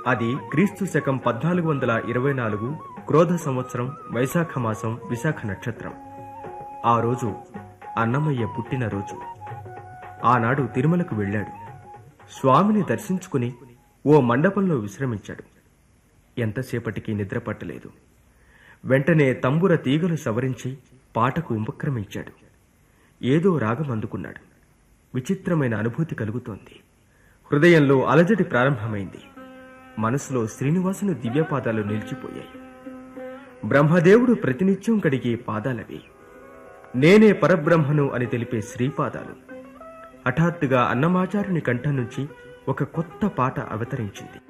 అది క్రీస్తు శకం పద్నాలుగు వందల ఇరవై నాలుగు క్రోధ సంవత్సరం వైశాఖ మాసం విశాఖ నక్షత్రం ఆ రోజు అన్నమయ్య పుట్టినరోజు ఆనాడు తిరుమలకు వెళ్ళాడు స్వామిని దర్శించుకుని ఓ మండపంలో విశ్రమించాడు ఎంతసేపటికి నిద్ర పట్టలేదు వెంటనే తంబుర తీగలు సవరించి పాటకు ఉపక్రమించాడు ఏదో రాగం అందుకున్నాడు విచిత్రమైన అనుభూతి కలుగుతోంది హృదయంలో అలజడి ప్రారంభమైంది మనసులో శ్రీనివాసుని దివ్యపాదాలు నిలిచిపోయాయి బ్రహ్మదేవుడు ప్రతినిత్యం కడిగే పాదాలవి నేనే పరబ్రహ్మను అని తెలిపే శ్రీపాదాలు హఠాత్తుగా అన్నమాచారుని కంఠం నుంచి ఒక కొత్త పాట అవతరించింది